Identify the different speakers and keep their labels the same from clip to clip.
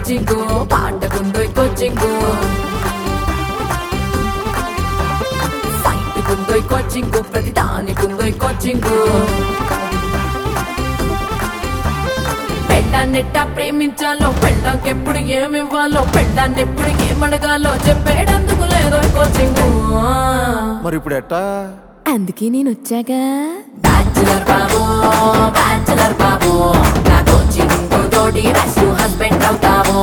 Speaker 1: coaching పాటకుందో coaching fight కుందో coaching ప్రతి దానికుందో కోచింగ్ పెళ్ళాన్నెట్ట ప్రేమించాలో పెళ్ళాకెప్పుడు ఏమివ్వాలో పెళ్ళాన్ని ఎప్పుడు ఏమడగాలో చెప్పేటందుకు లేదో కోచింగ్
Speaker 2: మరి ఇప్పుడు ఎట్టా
Speaker 3: అందుకే నేను వచ్చాగా
Speaker 1: బ్యాచులర్ బాబు బ్యాచులర్ బాబు నా కోచింగ్ తోటి రాసు హస్బెండ్ అవుతాము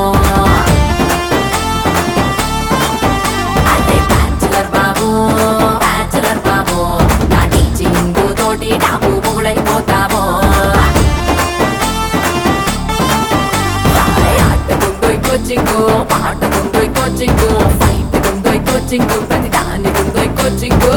Speaker 1: అదే బ్యాచులర్ బాబు బ్యాచులర్ బాబు నా టీచింగ్ తోటి నాకు మొగుడైపోతాము ఆటకుందో కోచింగ్ పాటకుందో కోచింగ్ ఫైట్ కుందో కోచింగ్ ప్రతి దాని కుందో కోచింగ్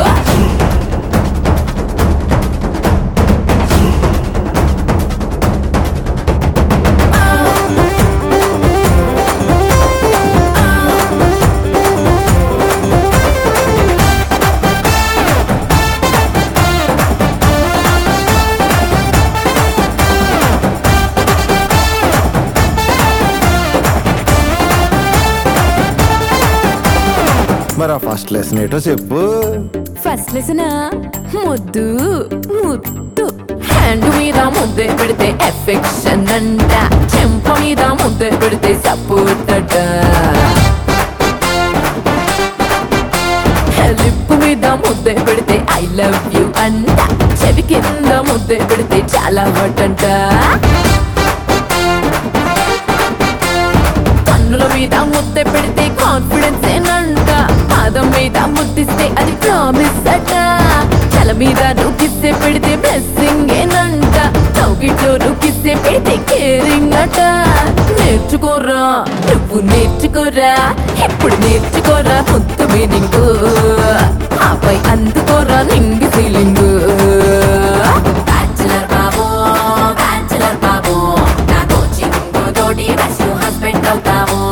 Speaker 2: మరి ఆ ఫస్ట్ లెసన్ ఏటో చెప్పు
Speaker 3: ఫస్ట్ లెసన్ ముద్దు ముద్దు
Speaker 1: హ్యాండ్ మీద ముద్దే పెడితే ఎఫెక్షన్ అంట చెంప మీద ముద్దే పెడితే సపోర్ట్ అట లిప్ మీద ముద్దే పెడితే ఐ లవ్ యూ అంట చెవి కింద ముద్దే పెడితే చాలా హట్ అంట కన్నుల మీద ముద్దే పెడితే కాన్ఫిడెన్స్ ఏనంట పాదం మీద ముద్దిస్తే అది ప్రామిస్ అట తల మీద నువ్వుకిస్తే పెడితే బ్లెస్సింగ్ ఏనంట చౌకిట్లో నువ్వుకిస్తే పెడితే కేరింగ్ అట నేర్చుకోరా నువ్వు నేర్చుకోరా ఎప్పుడు నేర్చుకోరా ముద్దు మీనింగ్ ఆపై అందుకోరా నింగి ఫీలింగ్ బ్యాచులర్ బాబు బ్యాచులర్ బాబు నా కోచింగ్ తోటి బెస్ట్ హస్బెండ్ అవుతాము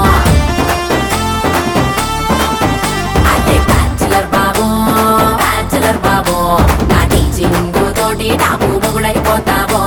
Speaker 1: అదే బ్యాచులర్ బాబు బ్యాచులర్ బాబు నా టీచింగ్ తోటి నాకు మొగుడైపోతాము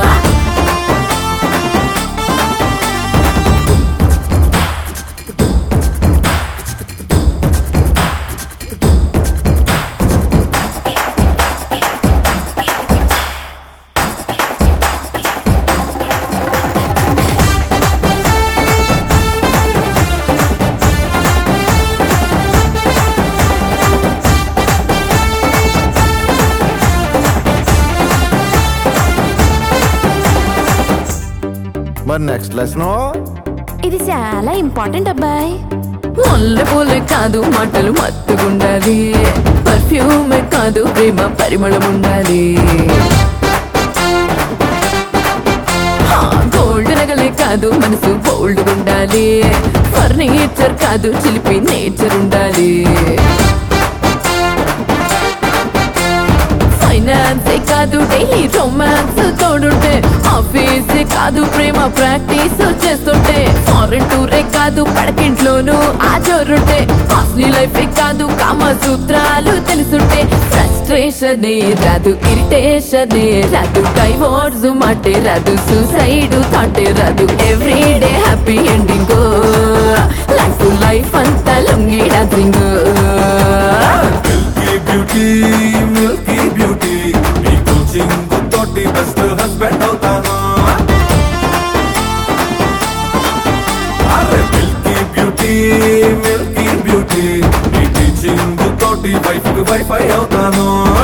Speaker 2: మరి నెక్స్ట్ లెసన్
Speaker 3: ఇది చాలా ఇంపార్టెంట్ అబ్బాయి
Speaker 1: ముల్లె పూలే కాదు మాటలు మత్తుగుండాలి పర్ఫ్యూమే కాదు ప్రేమ పరిమళం ఉండాలి గోల్డ్ నగలే కాదు మనసు బోల్డ్ ఉండాలి ఫర్నిచర్ కాదు చిలిపి నేచర్ ఉండాలి ఫైనాన్స్ కాదు డైలీ రొమాన్స్ తోడుంటే ఆఫీస్ కాదు ప్రేమ ప్రాక్టీస్ చేస్తుంటే ఫారెన్ టూరే కాదు పడకింట్లోనూ ఆ జోరుంటే కాస్ట్లీ లైఫ్ కాదు కామ సూత్రాలు తెలుసుంటే ఫ్రస్ట్రేషన్ రాదు ఇరిటేషన్ రాదు డైవోర్స్ మాటే రాదు సూసైడ్ థాటే రాదు everyday happy ending life life అంతా లొంగి dancing
Speaker 4: milky beauty milky beauty నీ కోచింగ్ తోటి బెస్ట్ హస్బెండ్ అవుతాను అరే మిల్కీ బ్యూటీ మిల్కీ బ్యూటీ నీ టీచింగ్ తోటి వైఫ్ కి వైఫై అవుతాను